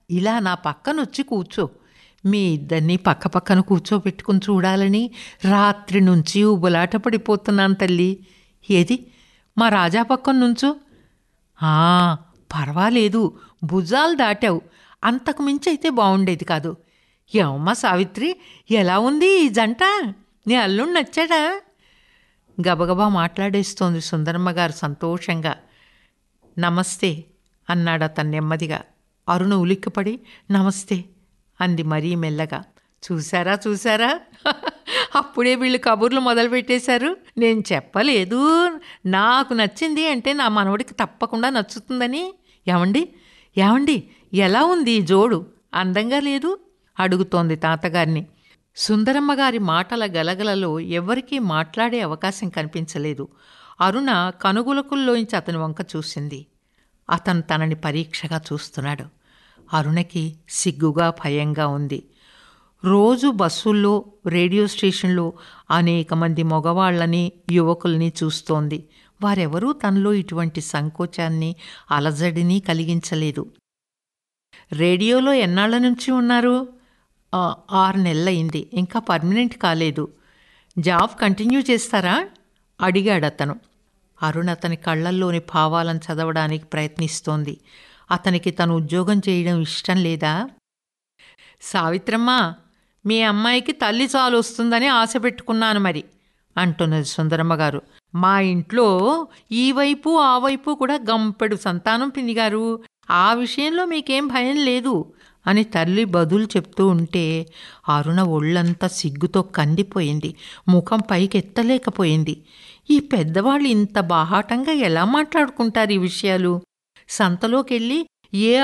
ఇలా నా పక్కనొచ్చి కూర్చో మీ ఇద్దరిని పక్క పక్కన కూర్చోబెట్టుకుని చూడాలని రాత్రి నుంచి ఉబలాట పడిపోతున్నాను తల్లి ఏది మా రాజా పక్కన నుంచో ఆ, పర్వాలేదు భుజాలు దాటావు అంతకు మించి అయితే బాగుండేది కాదు ఏమమ్మా సావిత్రి ఎలా ఉంది ఈ జంట నీ అల్లుడు నచ్చాడా గబగబా మాట్లాడేస్తోంది సుందరమ్మ గారు సంతోషంగా నమస్తే అన్నాడు అతను నెమ్మదిగా అరుణ ఉలిక్కిపడి నమస్తే అంది మరీ మెల్లగా చూసారా చూసారా అప్పుడే వీళ్ళు కబుర్లు మొదలు పెట్టేశారు నేను చెప్పలేదు నాకు నచ్చింది అంటే నా మనవడికి తప్పకుండా నచ్చుతుందని ఏమండి ఏమండి ఎలా ఉంది ఈ జోడు అందంగా లేదు అడుగుతోంది తాతగారిని సుందరమ్మ గారి మాటల గలగలలో ఎవరికీ మాట్లాడే అవకాశం కనిపించలేదు అరుణ కనుగులకుల్లోంచి అతని వంక చూసింది అతను తనని పరీక్షగా చూస్తున్నాడు అరుణకి సిగ్గుగా భయంగా ఉంది రోజు బస్సుల్లో రేడియో స్టేషన్లో అనేక మంది మగవాళ్ళని యువకుల్ని చూస్తోంది వారెవరూ తనలో ఇటువంటి సంకోచాన్ని అలజడిని కలిగించలేదు రేడియోలో ఎన్నాళ్ళ నుంచి ఉన్నారు "ఆ, ఆరు నెలలయింది ఇంకా పర్మనెంట్ కాలేదు జాబ్ కంటిన్యూ చేస్తారా అడిగాడు అతను అరుణ్ అతని కళ్ళల్లోని భావాలను చదవడానికి ప్రయత్నిస్తోంది అతనికి తను ఉద్యోగం చేయడం ఇష్టం లేదా సావిత్రమ్మ మీ అమ్మాయికి తల్లి చాలు వస్తుందని ఆశ పెట్టుకున్నాను మరి అంటున్నది సుందరమ్మ గారు మా ఇంట్లో ఈ వైపు ఆ వైపు కూడా గంపెడు సంతానం పిండిగారు ఆ విషయంలో మీకేం భయం లేదు అని తల్లి బదులు చెప్తూ ఉంటే అరుణ ఒళ్ళంతా సిగ్గుతో కందిపోయింది ముఖం పైకి ఎత్తలేకపోయింది ఈ పెద్దవాళ్ళు ఇంత బాహాటంగా ఎలా మాట్లాడుకుంటారు ఈ విషయాలు సంతలోకెళ్ళి ఏ